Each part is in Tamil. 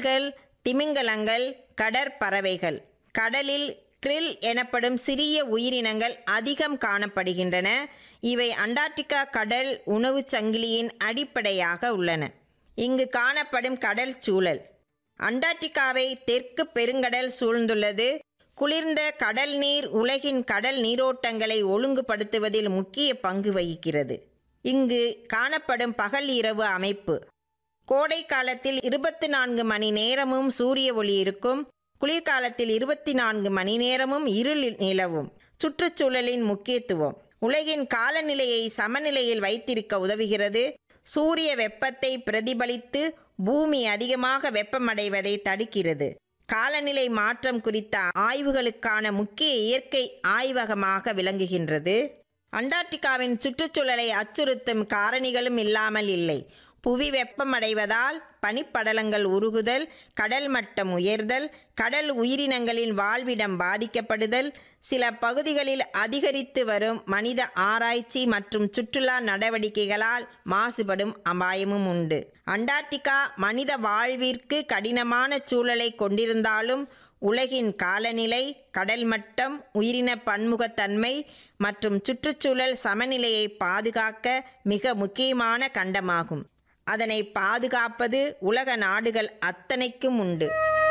மீன்கள் திமிங்கலங்கள் கடற்பறவைகள் கடலில் krill எனப்படும் சிறிய உயிரினங்கள் அதிகம் காணப்படுகின்றன இவை அண்டார்டிகா கடல் உணவுச் சங்கிலியின் அடிப்படையாக உள்ளன இங்கு காணப்படும் கடல் சூழல் அண்டார்டிகாவை தெற்கு பெருங்கடல் சூழ்ந்துள்ளது குளிர்ந்த கடல் நீர் உலகின் கடல் நீரோட்டங்களை ஒழுங்குபடுத்துவதில் முக்கிய பங்கு வகிக்கிறது இங்கு காணப்படும் பகல் இரவு அமைப்பு கோடை காலத்தில் இருபத்தி நான்கு மணி நேரமும் சூரிய ஒளி இருக்கும் குளிர்காலத்தில் இருபத்தி நான்கு மணி நேரமும் இருள் நிலவும் சுற்றுச்சூழலின் முக்கியத்துவம் உலகின் காலநிலையை சமநிலையில் வைத்திருக்க உதவுகிறது சூரிய வெப்பத்தை பிரதிபலித்து பூமி அதிகமாக வெப்பமடைவதை தடுக்கிறது காலநிலை மாற்றம் குறித்த ஆய்வுகளுக்கான முக்கிய இயற்கை ஆய்வகமாக விளங்குகின்றது அண்டார்டிகாவின் சுற்றுச்சூழலை அச்சுறுத்தும் காரணிகளும் இல்லாமல் இல்லை புவி வெப்பமடைவதால் பனிப்படலங்கள் உருகுதல் கடல் மட்டம் உயர்தல் கடல் உயிரினங்களின் வாழ்விடம் பாதிக்கப்படுதல் சில பகுதிகளில் அதிகரித்து வரும் மனித ஆராய்ச்சி மற்றும் சுற்றுலா நடவடிக்கைகளால் மாசுபடும் அபாயமும் உண்டு அண்டார்டிகா மனித வாழ்விற்கு கடினமான சூழலை கொண்டிருந்தாலும் உலகின் காலநிலை கடல் மட்டம் உயிரின பன்முகத்தன்மை மற்றும் சுற்றுச்சூழல் சமநிலையை பாதுகாக்க மிக முக்கியமான கண்டமாகும் அதனை பாதுகாப்பது உலக நாடுகள் அத்தனைக்கும் உண்டு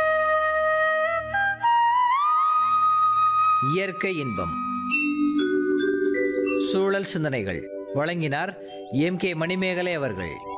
இயற்கை இன்பம் சூழல் சிந்தனைகள் வழங்கினார் எம் கே மணிமேகலை அவர்கள்